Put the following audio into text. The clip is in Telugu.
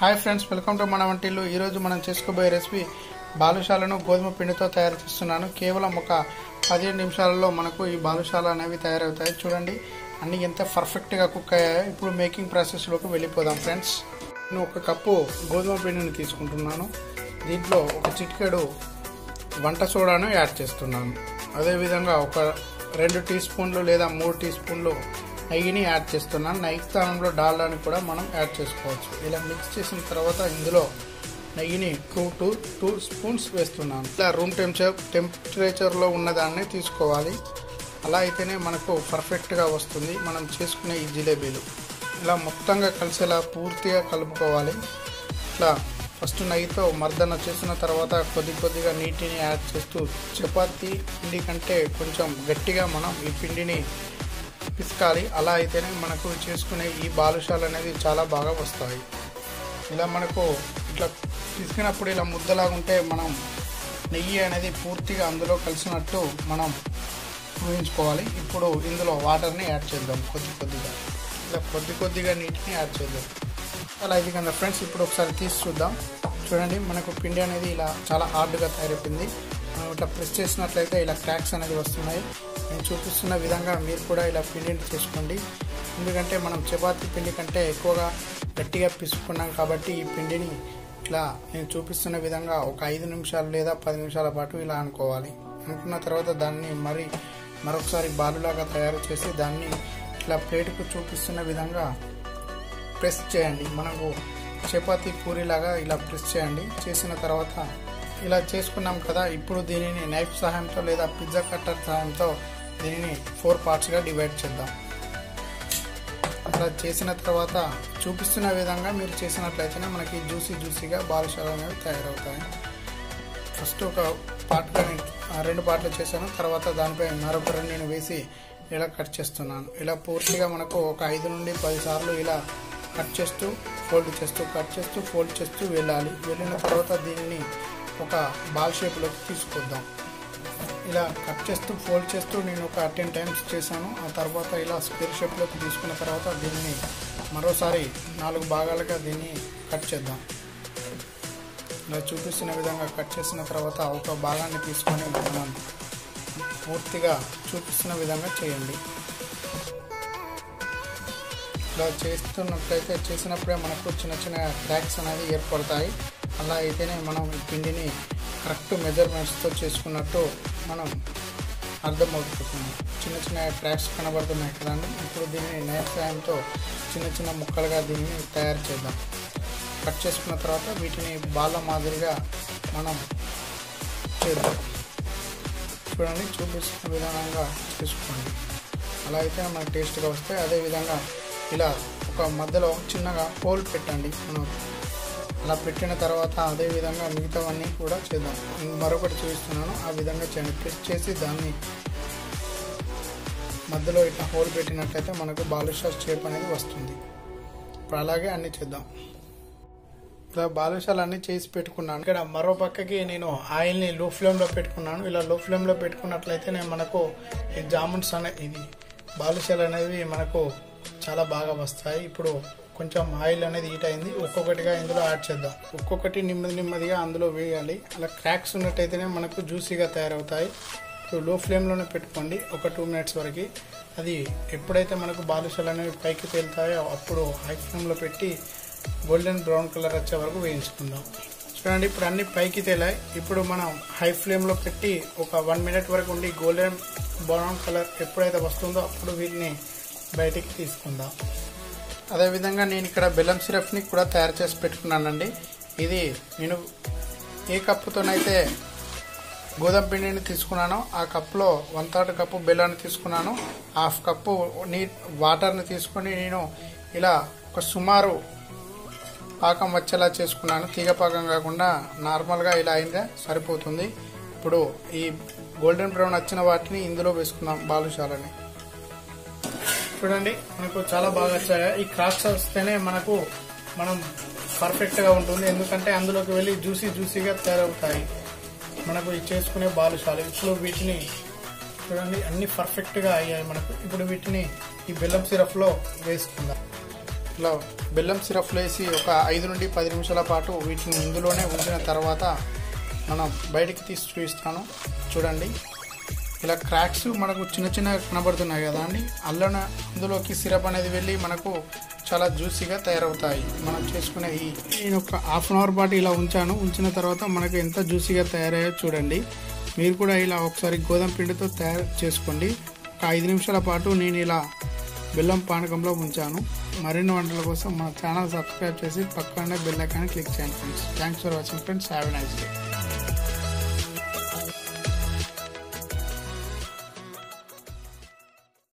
హాయ్ ఫ్రెండ్స్ వెల్కమ్ టు మన వంటిల్లు ఈరోజు మనం చేసుకోబోయే రెసిపీ బాలుషాలను గోధుమ పిండితో తయారు చేస్తున్నాను కేవలం ఒక పదిహేను నిమిషాలలో మనకు ఈ బాలుషాలు అనేవి తయారవుతాయి చూడండి అన్ని ఎంత పర్ఫెక్ట్గా కుక్ అయ్యాయో ఇప్పుడు మేకింగ్ ప్రాసెస్లోకి వెళ్ళిపోదాం ఫ్రెండ్స్ నేను ఒక కప్పు గోధుమ పిండిని తీసుకుంటున్నాను దీంట్లో ఒక చిటికెడు వంట సోడాను యాడ్ చేస్తున్నాను అదేవిధంగా ఒక రెండు టీ స్పూన్లు లేదా మూడు టీ స్పూన్లు నెయ్యిని యాడ్ చేస్తున్నాను నెయ్యి స్థానంలో డాల్డాని కూడా మనం యాడ్ చేసుకోవచ్చు ఇలా మిక్స్ చేసిన తర్వాత ఇందులో నెయ్యిని టూ టు టూ స్పూన్స్ వేస్తున్నాను ఇలా రూమ్ టెంపరేచర్ టెంపరేచర్లో ఉన్నదాన్ని తీసుకోవాలి అలా అయితేనే మనకు పర్ఫెక్ట్గా వస్తుంది మనం చేసుకునే ఈ జిలేబీలు ఇలా మొత్తంగా కలిసేలా పూర్తిగా కలుపుకోవాలి ఇట్లా ఫస్ట్ నెయ్యితో మర్దన చేసిన తర్వాత కొద్ది కొద్దిగా నీటిని యాడ్ చేస్తూ చపాతీ పిండి కంటే కొంచెం గట్టిగా మనం ఈ పిండిని పిసకాలి అలా అయితేనే మనకు చేసుకునే ఈ బాలుషాలు అనేది చాలా బాగా వస్తాయి ఇలా మనకు ఇట్లా పిసికినప్పుడు ఇలా ముద్దలాగా ఉంటే మనం నెయ్యి అనేది పూర్తిగా అందులో కలిసినట్టు మనం ఊహించుకోవాలి ఇప్పుడు ఇందులో వాటర్ని యాడ్ చేద్దాం కొద్ది కొద్దిగా ఇలా కొద్ది కొద్దిగా నీటిని యాడ్ చేద్దాం అలా ఇది కదా ఫ్రెండ్స్ ఇప్పుడు ఒకసారి తీసి చూద్దాం చూడండి మనకు పిండి అనేది ఇలా చాలా హార్డ్గా తయారైపోయింది మనం ఇట్లా ప్రెస్ చేసినట్లయితే ఇలా క్రాక్స్ అనేది వస్తున్నాయి నేను చూపిస్తున్న విధంగా మీరు కూడా ఇలా పిండిని చేసుకోండి ఎందుకంటే మనం చపాతీ పిండి కంటే ఎక్కువగా గట్టిగా పిసుకున్నాం కాబట్టి ఈ పిండిని ఇట్లా నేను చూపిస్తున్న విధంగా ఒక ఐదు నిమిషాలు లేదా పది నిమిషాల పాటు ఇలా అనుకోవాలి అనుకున్న తర్వాత దాన్ని మరి మరొకసారి బాలులాగా తయారు చేసి దాన్ని ఇట్లా ప్లేట్కు చూపిస్తున్న విధంగా ప్రెస్ చేయండి మనకు చపాతీ పూరిలాగా ఇలా ప్రెస్ చేయండి చేసిన తర్వాత ఇలా చేసుకున్నాం కదా ఇప్పుడు దీనిని నైఫ్ సహాయంతో లేదా పిజ్జా కట్టర్ సహాయంతో దీనిని ఫోర్ పార్ట్స్గా డివైడ్ చేద్దాం అలా చేసిన తర్వాత చూపిస్తున్న విధంగా మీరు చేసినట్లయితేనే మనకి జ్యూసీ జ్యూసీగా బాలుషాలు అనేవి తయారవుతాయి ఫస్ట్ ఒక పార్ట్గా రెండు పార్ట్లు చేశాను తర్వాత దానిపై మరొక రెండు నేను వేసి ఇలా కట్ చేస్తున్నాను ఇలా పూర్తిగా మనకు ఒక ఐదు నుండి పది సార్లు ఇలా కట్ చేస్తూ ఫోల్డ్ చేస్తూ కట్ చేస్తూ ఫోల్డ్ చేస్తూ వెళ్ళాలి వెళ్ళిన తర్వాత దీనిని ఒక బాల్ షేప్లోకి తీసుకొద్దాం ఇలా కట్ చేస్తూ ఫోల్డ్ చేస్తూ నేను ఒక టెన్ టైమ్స్ చేశాను ఆ తర్వాత ఇలా స్క్వేర్ షేప్లోకి తీసుకున్న తర్వాత దీనిని మరోసారి నాలుగు భాగాలుగా దీన్ని కట్ చేద్దాం ఇలా చూపిస్తున్న విధంగా కట్ చేసిన తర్వాత ఒక భాగాన్ని తీసుకొని మనం పూర్తిగా చూపిస్తున్న విధంగా చేయండి ఇలా చేస్తున్నట్లయితే చేసినప్పుడే మనకు చిన్న చిన్న క్రాక్స్ అనేది ఏర్పడతాయి అలా అయితేనే మనం ఈ పిండిని కరెక్ట్ మెజర్మెంట్స్తో చేసుకున్నట్టు మనం అర్థమవుతుంది చిన్న చిన్న క్రాక్స్ కనబడుతున్నాయి కదండి ఇప్పుడు దీన్ని నైఫ్ సాయంతో చిన్న చిన్న ముక్కలుగా దీన్ని తయారు చేద్దాం కట్ చేసుకున్న తర్వాత వీటిని బాల మాదిరిగా మనం చేద్దాం చూడండి చూపిస్తున్న విధానంగా చేసుకోండి అలా అయితే మనకు టేస్ట్గా వస్తాయి అదేవిధంగా ఇలా ఒక మధ్యలో చిన్నగా హోల్ పెట్టండి మనం అలా పెట్టిన తర్వాత అదే విధంగా మిగతావన్నీ కూడా చేద్దాం మరొకటి చూపిస్తున్నాను ఆ విధంగా చేయండి ప్రెస్ చేసి దాన్ని మధ్యలో ఇట్లా హోల్ పెట్టినట్లయితే మనకు బాలుషా షేప్ అనేది వస్తుంది ఇప్పుడు అలాగే అన్ని చేద్దాం ఇలా బాలుషాలు అన్ని చేసి పెట్టుకున్నాను ఇక్కడ మరో పక్కకి నేను ఆయిల్ని లో ఫ్లేమ్లో పెట్టుకున్నాను ఇలా లో ఫ్లేమ్లో పెట్టుకున్నట్లయితే మనకు ఈ జామున్స్ అనే ఇది బాలుషాలు అనేవి మనకు చాలా బాగా వస్తాయి ఇప్పుడు కొంచెం ఆయిల్ అనేది హీట్ అయింది ఒక్కొక్కటిగా ఇందులో యాడ్ చేద్దాం ఒక్కొక్కటి నెమ్మది నెమ్మదిగా అందులో వేయాలి అలా క్రాక్స్ ఉన్నట్టయితేనే మనకు జ్యూసీగా తయారవుతాయి ఇప్పుడు లో ఫ్లేమ్లోనే పెట్టుకోండి ఒక టూ మినిట్స్ వరకు అది ఎప్పుడైతే మనకు బాలుషాలు అనేవి పైకి తేలుతాయో అప్పుడు హై ఫ్లేమ్లో పెట్టి గోల్డెన్ బ్రౌన్ కలర్ వచ్చే వరకు వేయించుకుందాం చూడండి ఇప్పుడు అన్ని పైకి తేలాయి ఇప్పుడు మనం హై ఫ్లేమ్లో పెట్టి ఒక వన్ మినిట్ వరకు ఉండి గోల్డెన్ బ్రౌన్ కలర్ ఎప్పుడైతే వస్తుందో అప్పుడు వీటిని బయటికి తీసుకుందాం అదేవిధంగా నేను ఇక్కడ బెల్లం సిరప్ని కూడా తయారు చేసి పెట్టుకున్నానండి ఇది నేను ఏ కప్పుతోనైతే గోధుమ పిండిని తీసుకున్నాను ఆ కప్పులో వన్ థర్డ్ కప్పు బెల్లాన్ని తీసుకున్నాను హాఫ్ కప్పు నీ వాటర్ని తీసుకొని నేను ఇలా ఒక సుమారు పాకం వచ్చేలా చేసుకున్నాను తీగ పాకం కాకుండా నార్మల్గా ఇలా అయితే సరిపోతుంది ఇప్పుడు ఈ గోల్డెన్ బ్రౌన్ వచ్చిన వాటిని ఇందులో వేసుకుందాం బాలుషాలని చూడండి మనకు చాలా బాగా వచ్చాయి ఈ క్రాక్స్ వస్తేనే మనకు మనం పర్ఫెక్ట్గా ఉంటుంది ఎందుకంటే అందులోకి వెళ్ళి జ్యూసీ జ్యూసీగా తయారవుతాయి మనకు ఈ చేసుకునే బాలుషాలు ఇప్పుడు వీటిని చూడండి అన్ని పర్ఫెక్ట్గా అయ్యాయి మనకు ఇప్పుడు వీటిని ఈ బెల్లం సిరప్లో వేసుకుందాం ఇలా బెల్లం సిరప్లో వేసి ఒక ఐదు నుండి పది నిమిషాల పాటు వీటిని ఇందులోనే ఉంచిన తర్వాత మనం బయటికి తీసి చూపిస్తాను చూడండి ఇలా క్రాక్స్ మనకు చిన్న చిన్న కనబడుతున్నాయి కదా అండి అల్లన అందులోకి సిరప్ అనేది వెళ్ళి మనకు చాలా జ్యూసీగా తయారవుతాయి మనం చేసుకునే ఈ నేను ఒక హాఫ్ అన్ అవర్ పాటు ఇలా ఉంచాను ఉంచిన తర్వాత మనకు ఎంత జ్యూసీగా తయారయ్యో చూడండి మీరు కూడా ఇలా ఒకసారి గోధుమ పిండితో తయారు చేసుకోండి ఒక ఐదు నిమిషాల పాటు నేను ఇలా బెల్లం పానకంలో ఉంచాను మరిన్ని వంటల కోసం మన ఛానల్ సబ్స్క్రైబ్ చేసి పక్కనే బెల్ ఐకాన్ క్లిక్ చేయండి friends thanks for watching friends have nice day